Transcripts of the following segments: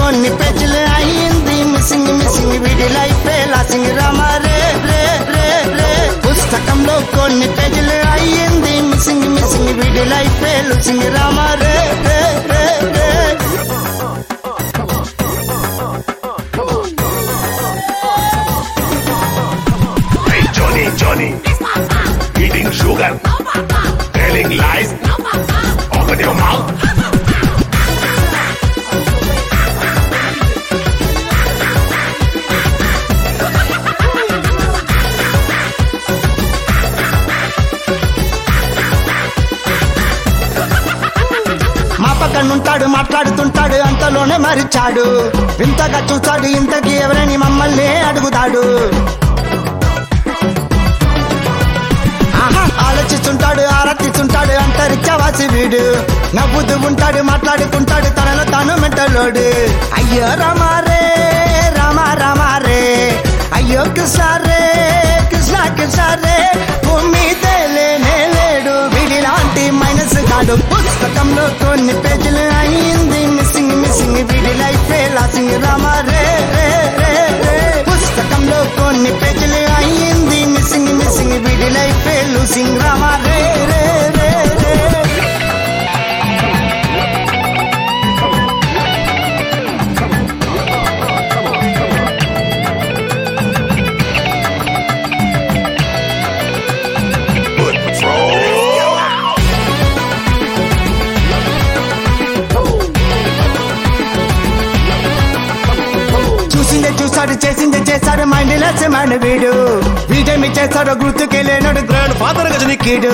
కొన్ని పేజీలు అయ్యింది మిస్సింగ్ మిస్సింగ్ వీడి లైఫ్ లాసింగ్ రామా రే రే రే రే పుస్తకంలో కొన్ని పేజీలు అయ్యింది మిస్సింగ్ మిస్సింగ్ వీడి లైఫ్ లూసింగ్ రామా రే రే రే రే Hey Johnny, Johnny, eating sugar, telling lies. Open your mouth. మా పక్కన ఉంటాడు మాట్లాడుతుంటాడు అంతలోనే మరిచాడు వింతగా చూస్తాడు ఇంతకి ఎవరని మమ్మల్ని అడుగుతాడు ఆహా, ఆలోచిస్తుంటాడు ఆరాధిస్తుంటాడు అంతరిచ్చవాసి వీడు నవ్వుతూ ఉంటాడు మాట్లాడుకుంటాడు తనలో తాను మెంటలోడు అయ్యో రామారే రామ రామారే అయ్యో కృష్ణ రే కృష్ణ కృష్ణ రే భూమి లేనే లేడు వీడి లాంటి మైనస్ కాడు పుస్తకంలో కొన్ని పేజీలు అయింది మిస్సింగ్ మిస్సింగ్ వీడి లైఫ్ లాసింగ్ రామారే రే రే రే పుస్తకంలో కొన్ని పేజీలు అయ్యింది మిస్సింగ్ మిస్సింగ్ వీడి లైఫ్ లూసింగ్ రామా రే రే రే రే Good patrol. చూసిందే చూసాడు చేసిందే చేశాడు మైండ్ లెస్సమైన వీడు వీడేమి చేస్తాడో గుర్తుకే లేనాడు గ్రాండ్ ఫాదర్ గజనికీడు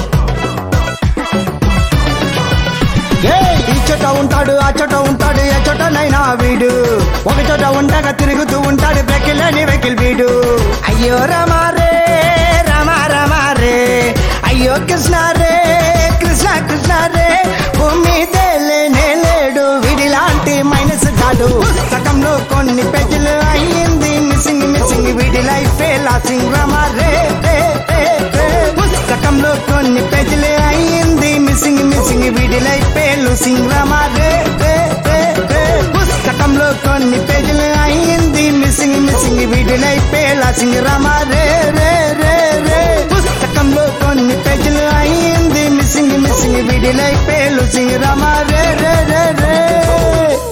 ఏయ్, ఈ చోట ఉంటాడు ఆ చోట ఉంటాడు ఏ చోటనైనా వీడు ఒక చోట ఉండగా తిరుగుతూ ఉంటాడు బ్రెకిలని వెకిల్ వీడు అయ్యో రమారే రమా రమారే అయ్యో కృష్ణ రే కృష్ణ కృష్ణ రే భూమి లేనే లేడు వీడి లాంటి మైనస్ కాడు పుస్తకంలో కొన్ని పేజీలు అయ్యింది మిస్సింగ్ మిస్సింగ్ వీడి లైఫ్ లాసింగ్ రమా రే రే రే రే పుస్తకంలో కొన్ని పేజీలు అయ్యింది మిస్సింగ్ మిస్సింగ్ వీడి లైఫ్ లూసింగ్ రమా రే రే రే రే పుస్తకంలో కొన్ని పేజీలు అయ్యింది మిస్సింగ్ మిస్సింగ్ వీడి లైఫ్ లాసింగ్ రమా రే రే రే రే పుస్తకంలో కొన్ని పేజీలు అయ్యింది మిస్సింగ్ మిస్సింగ్ వీడి లైఫ్ లూసింగ్ రమా రే రే రే రే